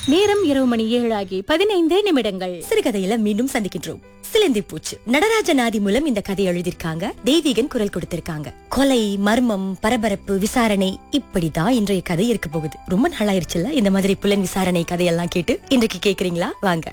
நேரம் இரவு மணி ஏழாகி பதினைந்து நிமிடங்கள் சிறுகதையில மீண்டும் சந்திக்கின்றோம் சிலந்தி பூச்சு நடராஜநாதி மூலம் இந்த கதை எழுதியிருக்காங்க தெய்வீகன் குரல் கொடுத்திருக்காங்க கொலை மர்மம் பரபரப்பு விசாரணை இப்படிதான் இன்றைய கதை இருக்க போகுது ரொம்ப நாளாயிருச்சுல்ல இந்த மாதிரி புலன் விசாரணை கதையெல்லாம் கேட்டு இன்றைக்கு கேக்குறீங்களா வாங்க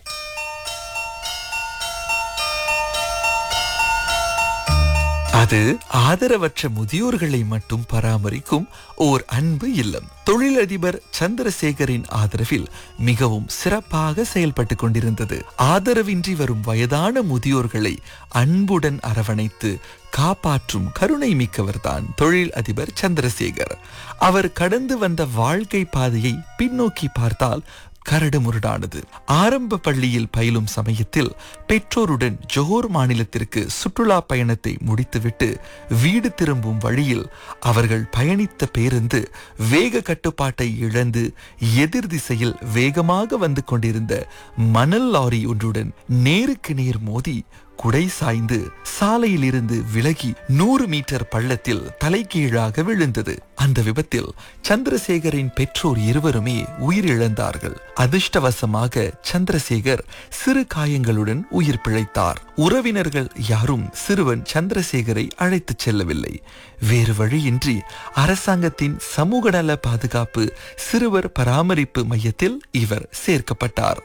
அது ஆதரவற்ற முதியோர்களை மட்டும் பராமரிக்கும் ஓர் அன்பு இல்லம் தொழிலதிபர் சந்திரசேகரின் ஆதரவில் மிகவும் சிறப்பாக செயல்பட்டு கொண்டிருந்தது ஆதரவின்றி வரும் வயதான முதியோர்களை அன்புடன் அரவணைத்து காப்பாற்றும் கருணை மிக்கவர்தான் தொழில் அதிபர் சந்திரசேகர் அவர் கடந்து வந்த வாழ்க்கை பாதையை பின்னோக்கி பார்த்தால் கரடுமுரடானது ஆரம்ப பள்ளியில் பயிலும் சமயத்தில் பெற்றோருடன் ஜோஹர் மாநிலத்திற்கு சுற்றுலா பயணத்தை முடித்துவிட்டு வீடு திரும்பும் வழியில் அவர்கள் பயணித்த பேருந்து வேக கட்டுப்பாட்டை இழந்து எதிர் திசையில் வேகமாக வந்து கொண்டிருந்த மணல் லாரி ஒன்றுடன் நேருக்கு நேர் மோதி குடை சாய்ந்து சாலையில் இருந்து விலகி நூறு மீட்டர் பள்ளத்தில் தலைகீழாக விழுந்தது அந்த விபத்தில் சந்திரசேகரின் பெற்றோர் இருவருமே உயிரிழந்தார்கள் அதிர்ஷ்டவசமாக சந்திரசேகர் சிறு காயங்களுடன் உயிர் பிழைத்தார் உறவினர்கள் யாரும் சிறுவன் சந்திரசேகரை அழைத்துச் செல்லவில்லை வேறு வழியின்றி அரசாங்கத்தின் சமூக நல பாதுகாப்பு சிறுவர் பராமரிப்பு மையத்தில் இவர் சேர்க்கப்பட்டார்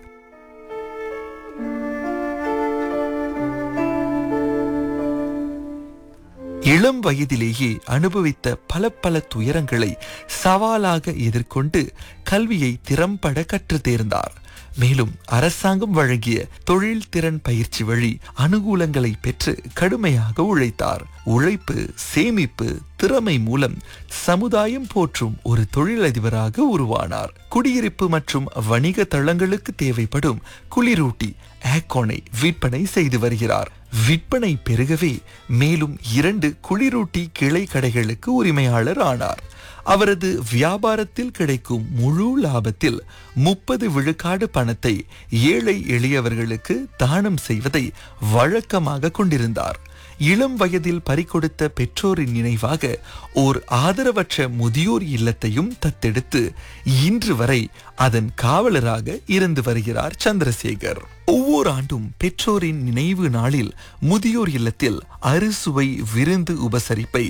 இளம் வயதிலேயே அனுபவித்த பல பல துயரங்களை சவாலாக எதிர்கொண்டு கல்வியை திறம்பட கற்றுத் தேர்ந்தார் மேலும் அரசாங்கம் வழங்கிய தொழில் திறன் பயிற்சி வழி அனுகூலங்களை பெற்று கடுமையாக உழைத்தார் உழைப்பு சேமிப்பு திறமை மூலம் சமுதாயம் போற்றும் ஒரு தொழிலதிபராக உருவானார் குடியிருப்பு மற்றும் வணிக தளங்களுக்கு தேவைப்படும் குளிரூட்டி ஏக்கோனை விற்பனை செய்து வருகிறார் விற்பனை பெருகவே மேலும் இரண்டு குளிரூட்டி கிளை கடைகளுக்கு உரிமையாளர் ஆனார் அவரது வியாபாரத்தில் கிடைக்கும் முழு லாபத்தில் முப்பது விழுக்காடு பணத்தை ஏழை எளியவர்களுக்கு தானம் செய்வதை வழக்கமாக கொண்டிருந்தார் இளம் வயதில் பறிகொடுத்த பெற்றோரின் நினைவாக ஓர் ஆதரவற்ற முதியோர் இல்லத்தையும் தத்தெடுத்து இன்று வரை அதன் காவலராக இருந்து வருகிறார் சந்திரசேகர் ஒவ்வொரு ஆண்டும் பெற்றோரின் நினைவு நாளில் முதியோர் இல்லத்தில் அறுசுவை விருந்து உபசரிப்பை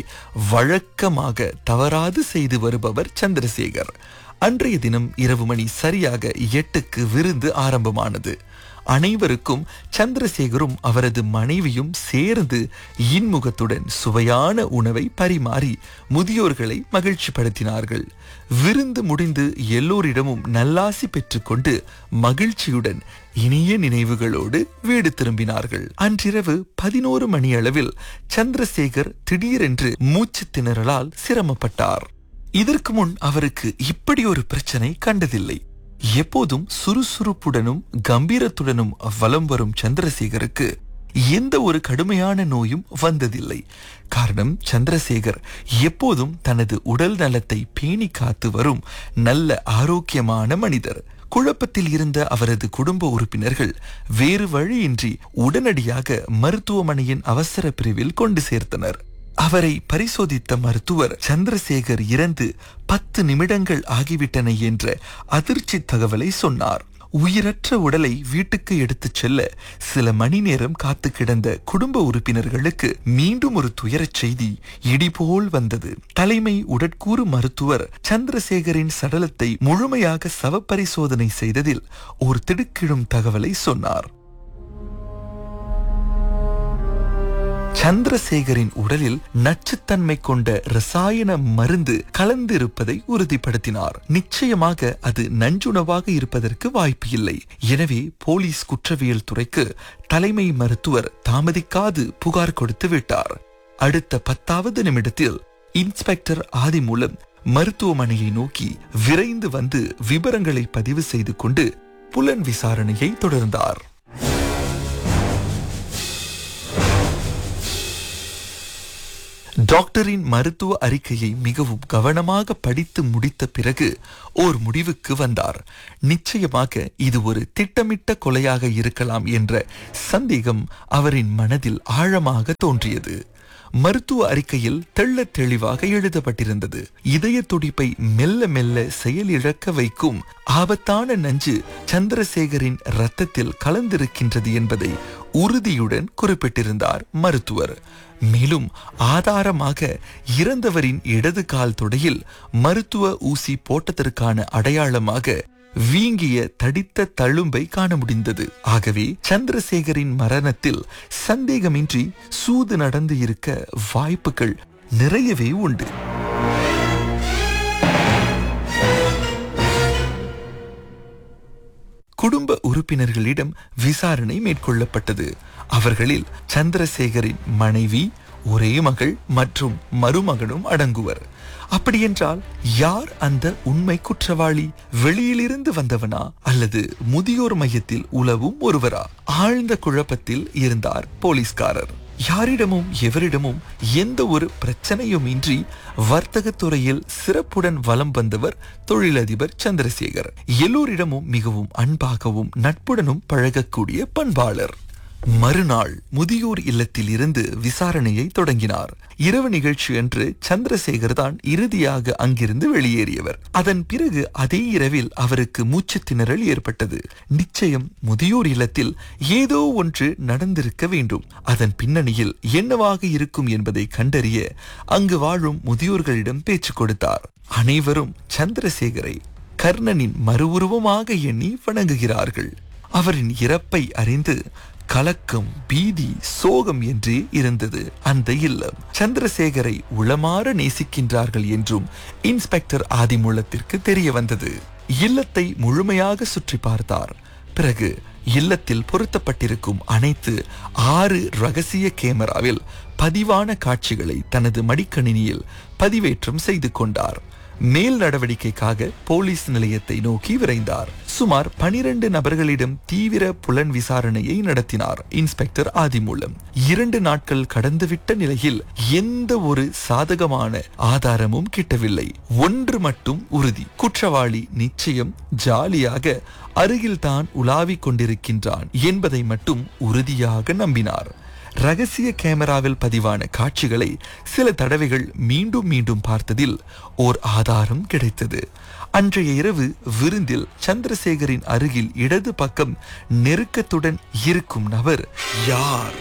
வழக்கமாக தவறாது செய்து வருபவர் சந்திரசேகர் அன்றைய தினம் இரவு மணி சரியாக எட்டுக்கு விருந்து ஆரம்பமானது அனைவருக்கும் சந்திரசேகரும் அவரது மனைவியும் சேர்ந்து இன்முகத்துடன் சுவையான உணவை பரிமாறி முதியோர்களை மகிழ்ச்சிப்படுத்தினார்கள் விருந்து முடிந்து எல்லோரிடமும் நல்லாசி பெற்றுக்கொண்டு மகிழ்ச்சியுடன் இனிய நினைவுகளோடு வீடு திரும்பினார்கள் அன்றிரவு பதினோரு மணி அளவில் சந்திரசேகர் திடீரென்று மூச்சு திணறலால் சிரமப்பட்டார் இதற்கு முன் அவருக்கு இப்படி ஒரு பிரச்சனை கண்டதில்லை எப்போதும் சுறுசுறுப்புடனும் கம்பீரத்துடனும் வலம் வரும் சந்திரசேகருக்கு எந்த ஒரு கடுமையான நோயும் வந்ததில்லை காரணம் சந்திரசேகர் எப்போதும் தனது உடல் நலத்தை பேணி காத்து வரும் நல்ல ஆரோக்கியமான மனிதர் குழப்பத்தில் இருந்த அவரது குடும்ப உறுப்பினர்கள் வேறு வழியின்றி உடனடியாக மருத்துவமனையின் அவசர பிரிவில் கொண்டு சேர்த்தனர் அவரை பரிசோதித்த மருத்துவர் சந்திரசேகர் இறந்து பத்து நிமிடங்கள் ஆகிவிட்டன என்ற அதிர்ச்சி தகவலை சொன்னார் உயிரற்ற உடலை வீட்டுக்கு எடுத்துச் செல்ல சில மணி நேரம் காத்து கிடந்த குடும்ப உறுப்பினர்களுக்கு மீண்டும் ஒரு துயரச் செய்தி இடிபோல் வந்தது தலைமை உடற்கூறு மருத்துவர் சந்திரசேகரின் சடலத்தை முழுமையாக சவப்பரிசோதனை செய்ததில் ஒரு திடுக்கிடும் தகவலை சொன்னார் சந்திரசேகரின் உடலில் நச்சுத்தன்மை கொண்ட ரசாயன மருந்து கலந்திருப்பதை உறுதிப்படுத்தினார் நிச்சயமாக அது நஞ்சுணவாக இருப்பதற்கு வாய்ப்பு இல்லை எனவே போலீஸ் குற்றவியல் துறைக்கு தலைமை மருத்துவர் தாமதிக்காது புகார் கொடுத்து விட்டார் அடுத்த பத்தாவது நிமிடத்தில் இன்ஸ்பெக்டர் ஆதி மூலம் மருத்துவமனையை நோக்கி விரைந்து வந்து விவரங்களை பதிவு செய்து கொண்டு புலன் விசாரணையை தொடர்ந்தார் டாக்டரின் மருத்துவ அறிக்கையை மிகவும் கவனமாக படித்து முடித்த பிறகு ஓர் முடிவுக்கு வந்தார் நிச்சயமாக இது ஒரு திட்டமிட்ட கொலையாக இருக்கலாம் என்ற சந்தேகம் அவரின் மனதில் ஆழமாக தோன்றியது மருத்துவ அறிக்கையில் தெள்ளத் தெளிவாக எழுதப்பட்டிருந்தது இதய துடிப்பை மெல்ல மெல்ல செயலிழக்க வைக்கும் ஆபத்தான நஞ்சு சந்திரசேகரின் இரத்தத்தில் கலந்திருக்கின்றது என்பதை உறுதியுடன் குறிப்பிட்டிருந்தார் மருத்துவர் மேலும் ஆதாரமாக இறந்தவரின் இடது கால் தொடையில் மருத்துவ ஊசி போட்டதற்கான அடையாளமாக வீங்கிய தடித்த தழும்பை காண முடிந்தது ஆகவே சந்திரசேகரின் மரணத்தில் சந்தேகமின்றி சூது நடந்து இருக்க வாய்ப்புகள் நிறையவே உண்டு குடும்ப உறுப்பினர்களிடம் விசாரணை மேற்கொள்ளப்பட்டது அவர்களில் சந்திரசேகரின் மனைவி ஒரே மகள் மற்றும் மருமகனும் அடங்குவர் அப்படியென்றால் யார் அந்த உண்மை குற்றவாளி வெளியிலிருந்து வந்தவனா அல்லது முதியோர் மையத்தில் உலவும் ஒருவரா ஆழ்ந்த குழப்பத்தில் இருந்தார் போலீஸ்காரர் யாரிடமும் எவரிடமும் எந்த ஒரு பிரச்சனையும் இன்றி வர்த்தகத் துறையில் சிறப்புடன் வலம் வந்தவர் தொழிலதிபர் சந்திரசேகர் எல்லோரிடமும் மிகவும் அன்பாகவும் நட்புடனும் பழகக்கூடிய பண்பாளர் மறுநாள் முதியோர் இல்லத்தில் இருந்து விசாரணையை தொடங்கினார் இரவு நிகழ்ச்சி அன்று சந்திரசேகர் தான் இறுதியாக அங்கிருந்து வெளியேறியவர் அதன் பிறகு அதே இரவில் அவருக்கு மூச்சுத் திணறல் ஏற்பட்டது நிச்சயம் முதியோர் இல்லத்தில் ஏதோ ஒன்று நடந்திருக்க வேண்டும் அதன் பின்னணியில் என்னவாக இருக்கும் என்பதை கண்டறிய அங்கு வாழும் முதியோர்களிடம் பேச்சு கொடுத்தார் அனைவரும் சந்திரசேகரை கர்ணனின் மறுவுருவமாக எண்ணி வணங்குகிறார்கள் அவரின் இறப்பை அறிந்து கலக்கம் பீதி சோகம் என்றே இருந்தது அந்த இல்லம் சந்திரசேகரை உளமாற நேசிக்கின்றார்கள் என்றும் இன்ஸ்பெக்டர் ஆதிமூலத்திற்கு தெரிய வந்தது இல்லத்தை முழுமையாக சுற்றி பார்த்தார் பிறகு இல்லத்தில் பொருத்தப்பட்டிருக்கும் அனைத்து ஆறு ரகசிய கேமராவில் பதிவான காட்சிகளை தனது மடிக்கணினியில் பதிவேற்றம் செய்து கொண்டார் மேல் நடவடிக்கைக்காக போலீஸ் நிலையத்தை நோக்கி விரைந்தார் சுமார் பனிரெண்டு நபர்களிடம் தீவிர புலன் விசாரணையை நடத்தினார் இன்ஸ்பெக்டர் ஆதிமூலம் இரண்டு நாட்கள் கடந்துவிட்ட நிலையில் எந்த ஒரு சாதகமான ஆதாரமும் கிட்டவில்லை ஒன்று மட்டும் உறுதி குற்றவாளி நிச்சயம் ஜாலியாக அருகில்தான் உலாவிக் கொண்டிருக்கின்றான் என்பதை மட்டும் உறுதியாக நம்பினார் ரகசிய கேமராவில் பதிவான காட்சிகளை சில தடவைகள் மீண்டும் மீண்டும் பார்த்ததில் ஓர் ஆதாரம் கிடைத்தது அன்றைய இரவு விருந்தில் சந்திரசேகரின் அருகில் இடது பக்கம் நெருக்கத்துடன் இருக்கும் நபர் யார்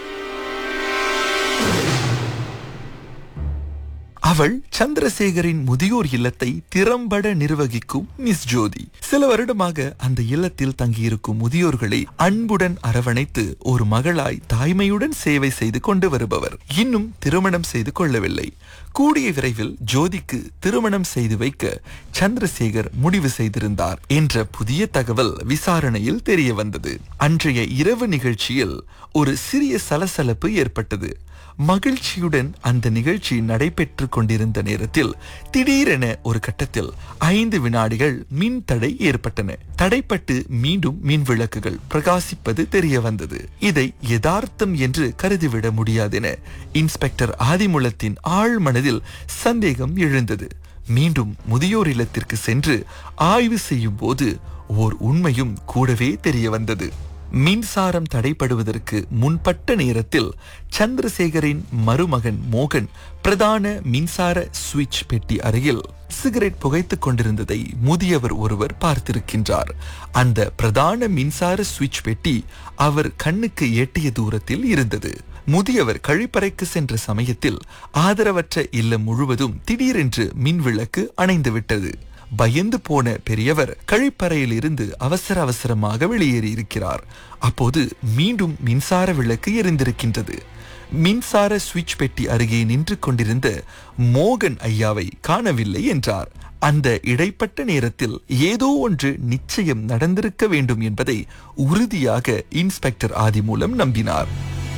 அவள் சந்திரசேகரின் முதியோர் இல்லத்தை திறம்பட நிர்வகிக்கும் மிஸ் ஜோதி சில வருடமாக அந்த இல்லத்தில் தங்கியிருக்கும் முதியோர்களை அன்புடன் அரவணைத்து ஒரு மகளாய் தாய்மையுடன் சேவை செய்து கொண்டு வருபவர் இன்னும் திருமணம் செய்து கொள்ளவில்லை கூடிய விரைவில் ஜோதிக்கு திருமணம் செய்து வைக்க சந்திரசேகர் முடிவு செய்திருந்தார் என்ற புதிய தகவல் விசாரணையில் தெரிய வந்தது அன்றைய இரவு நிகழ்ச்சியில் ஒரு சிறிய சலசலப்பு ஏற்பட்டது மகிழ்ச்சியுடன் அந்த நிகழ்ச்சி நடைபெற்று கொண்டிருந்த நேரத்தில் திடீரென ஒரு கட்டத்தில் ஐந்து வினாடிகள் மின் தடை ஏற்பட்டன தடைப்பட்டு மீண்டும் மின் விளக்குகள் பிரகாசிப்பது தெரிய வந்தது இதை யதார்த்தம் என்று கருதிவிட முடியாதென இன்ஸ்பெக்டர் ஆதிமுலத்தின் ஆழ் மனதில் சந்தேகம் எழுந்தது மீண்டும் முதியோர் இல்லத்திற்கு சென்று ஆய்வு செய்யும் போது ஓர் உண்மையும் கூடவே தெரிய வந்தது மின்சாரம் தடைப்படுவதற்கு முன்பட்ட நேரத்தில் சந்திரசேகரின் மருமகன் மோகன் பிரதான மின்சார சுவிட்ச் பெட்டி அருகில் சிகரெட் புகைத்துக் கொண்டிருந்ததை முதியவர் ஒருவர் பார்த்திருக்கின்றார் அந்த பிரதான மின்சார சுவிட்ச் பெட்டி அவர் கண்ணுக்கு எட்டிய தூரத்தில் இருந்தது முதியவர் கழிப்பறைக்கு சென்ற சமயத்தில் ஆதரவற்ற இல்லம் முழுவதும் திடீரென்று மின்விளக்கு அணைந்து விட்டது பயந்து போன பெரியவர் கழிப்பறையில் இருந்து அவசர அவசரமாக வெளியேறி இருக்கிறார் அப்போது மீண்டும் மின்சார விளக்கு எரிந்திருக்கின்றது மின்சார சுவிட்ச் பெட்டி அருகே நின்று கொண்டிருந்த மோகன் ஐயாவை காணவில்லை என்றார் அந்த இடைப்பட்ட நேரத்தில் ஏதோ ஒன்று நிச்சயம் நடந்திருக்க வேண்டும் என்பதை உறுதியாக இன்ஸ்பெக்டர் ஆதி மூலம் நம்பினார்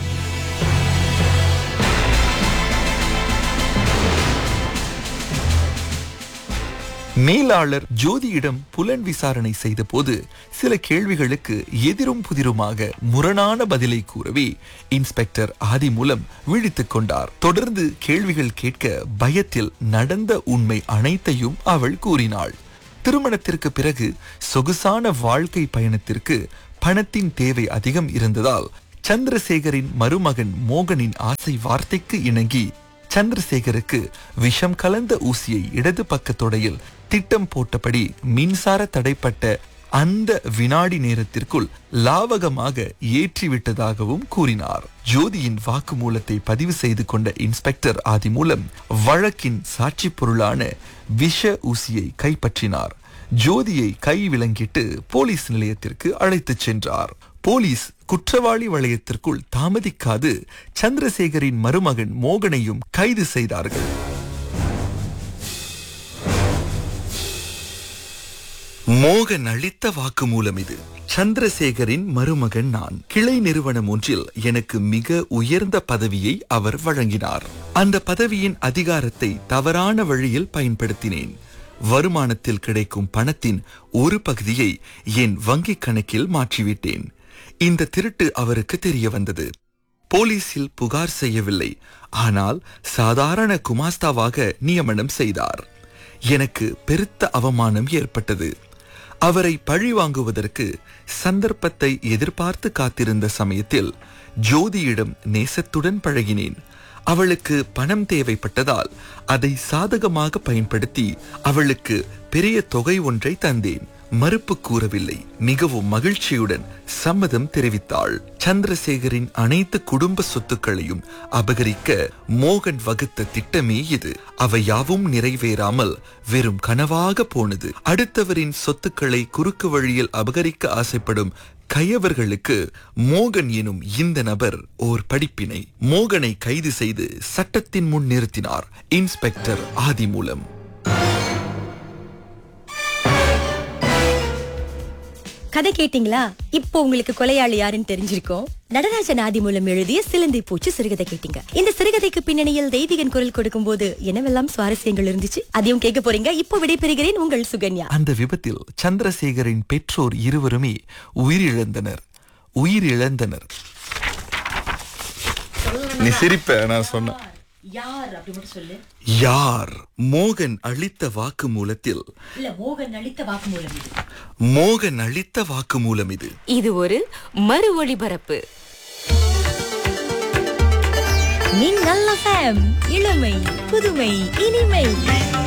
மேலாளர் ஜோதியிடம் புலன் விசாரணை செய்த போது சில கேள்விகளுக்கு எதிரும் புதிருமாக முரணான பதிலை கூறவே இன்ஸ்பெக்டர் ஆதி மூலம் விழித்துக் கொண்டார் தொடர்ந்து கேள்விகள் கேட்க பயத்தில் நடந்த உண்மை அனைத்தையும் அவள் கூறினாள் திருமணத்திற்கு பிறகு சொகுசான வாழ்க்கை பயணத்திற்கு பணத்தின் தேவை அதிகம் இருந்ததால் சந்திரசேகரின் மருமகன் மோகனின் ஆசை வார்த்தைக்கு இணங்கி சந்திரசேகருக்கு விஷம் கலந்த ஊசியை இடது பக்க தொடையில் திட்டம் போட்டபடி மின்சார தடைப்பட்ட அந்த வினாடி நேரத்திற்குள் லாவகமாக ஏற்றிவிட்டதாகவும் கூறினார் ஜோதியின் வாக்குமூலத்தை பதிவு செய்து கொண்ட இன்ஸ்பெக்டர் ஆதி மூலம் வழக்கின் சாட்சி பொருளான விஷ ஊசியை கைப்பற்றினார் ஜோதியை கை விலங்கிட்டு போலீஸ் நிலையத்திற்கு அழைத்துச் சென்றார் போலீஸ் குற்றவாளி வளையத்திற்குள் தாமதிக்காது சந்திரசேகரின் மருமகன் மோகனையும் கைது செய்தார்கள் மோகன் அளித்த வாக்குமூலம் இது சந்திரசேகரின் மருமகன் நான் கிளை நிறுவனம் ஒன்றில் எனக்கு மிக உயர்ந்த பதவியை அவர் வழங்கினார் அந்த பதவியின் அதிகாரத்தை தவறான வழியில் பயன்படுத்தினேன் வருமானத்தில் கிடைக்கும் பணத்தின் ஒரு பகுதியை என் வங்கிக் கணக்கில் மாற்றிவிட்டேன் இந்த திருட்டு அவருக்கு தெரிய வந்தது போலீசில் புகார் செய்யவில்லை ஆனால் சாதாரண குமாஸ்தாவாக நியமனம் செய்தார் எனக்கு பெருத்த அவமானம் ஏற்பட்டது அவரை பழிவாங்குவதற்கு சந்தர்ப்பத்தை எதிர்பார்த்து காத்திருந்த சமயத்தில் ஜோதியிடம் நேசத்துடன் பழகினேன் அவளுக்கு பணம் தேவைப்பட்டதால் அதை சாதகமாக பயன்படுத்தி அவளுக்கு பெரிய தொகை ஒன்றை தந்தேன் மறுப்பு கூறவில்லை மிகவும் மகிழ்ச்சியுடன் சம்மதம் தெரிவித்தாள் சந்திரசேகரின் அனைத்து குடும்ப சொத்துக்களையும் அபகரிக்க மோகன் வகுத்த திட்டமே இது அவை யாவும் நிறைவேறாமல் வெறும் கனவாக போனது அடுத்தவரின் சொத்துக்களை குறுக்கு வழியில் அபகரிக்க ஆசைப்படும் கயவர்களுக்கு மோகன் எனும் இந்த நபர் ஓர் படிப்பினை மோகனை கைது செய்து சட்டத்தின் முன் நிறுத்தினார் இன்ஸ்பெக்டர் ஆதி மூலம் கதை கேட்டீங்களா இப்போ உங்களுக்கு கொலையாளி யாருன்னு தெரிஞ்சிருக்கோம் நடராஜன் ஆதி மூலம் எழுதிய சிலந்தி பூச்சி சிறுகதை கேட்டீங்க இந்த சிறுகதைக்கு பின்னணியில் தெய்வீகன் குரல் கொடுக்கும் போது என்னவெல்லாம் சுவாரஸ்யங்கள் இருந்துச்சு அதையும் கேட்க போறீங்க இப்போ விடைபெறுகிறேன் உங்கள் சுகன்யா அந்த விபத்தில் சந்திரசேகரின் பெற்றோர் இருவருமே உயிரிழந்தனர் உயிரிழந்தனர் நீ சிரிப்ப நான் சொன்னேன் யார் அப்படி மட்டும் சொல்லு யார் மோகன் அளித்த வாக்குமூலத்தில் இல்ல மோகன் அளித்த வாக்குமூலம் இது மோகன் அளித்த வாக்குமூலம் இது இது ஒரு மறு ஒளிபரப்பு மின்னல் FM இளமை புதுமை இனிமை